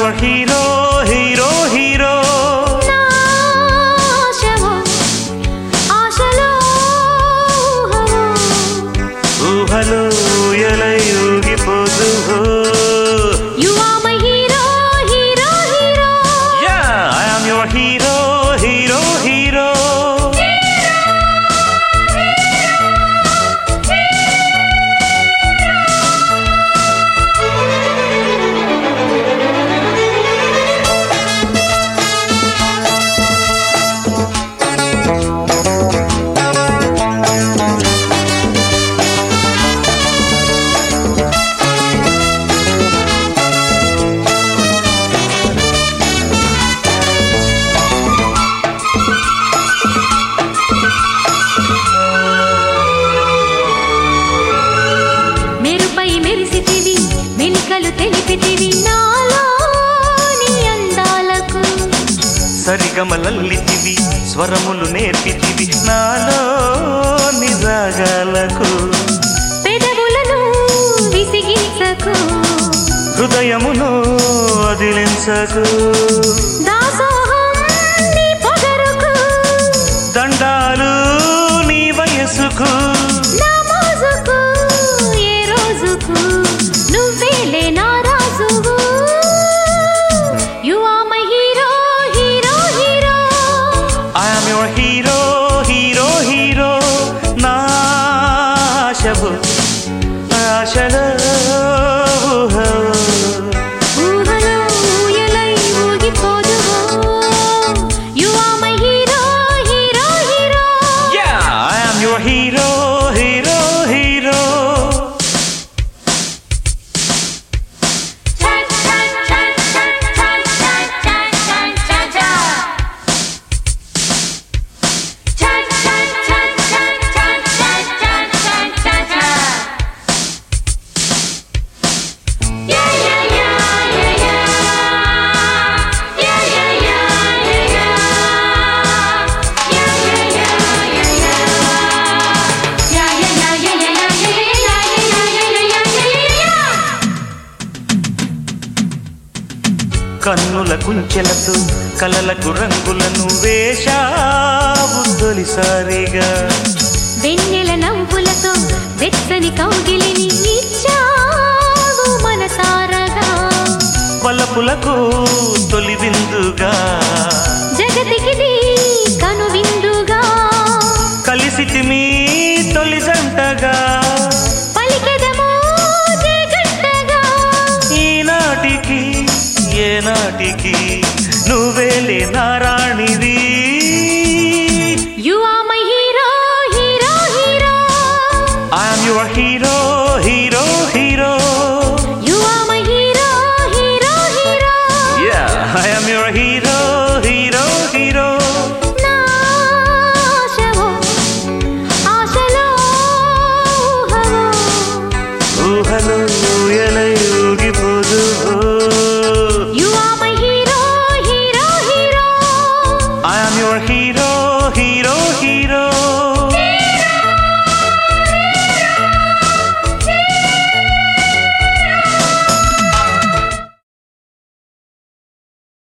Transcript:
Your hero hero hero నాశము ఆశలో ఊహము ఊహలు ఎలై ఊగిపోతూ You are my hero, hero, hero. Yeah I am your hero hero hero మెరుపై మెరిసితివి మెలికలు తెలిపితివి నాలోని అందాలకు సరిగమలల్లితివి స్వరములు నేర్పితివి నాలో నిరాగాలకు పెదవులను విసిగించకు హృదయమును వదిలించకు దాసోహం నీ పొగరుకు దండాలు నీ వయసుకు నా మోజుకు ఏ రోజుకు నువ్వేలే నా రాజువు you are my hero hero hero I'm your hero hero hero నాశవు ఆశలో ఊహలో ఊయలై ఊగిపోదువో you are my hero hero hero yeah I'm your hero hero hero కన్నుల కుంచెలతో కలలకు రంగులను వేశావు తొలిసారిగా వెన్నెల నవ్వులతో వెచ్చని కౌగిలిని ఇచ్చావు మనసారగా పలపులకు తొలి విందుగా జగతికిది కనువిందుగా కలిసితిమి తొలి జంటగా పలికెదమో జగట్టగా ఈనాటికి ఏనాటికి నువ్వేలే నారా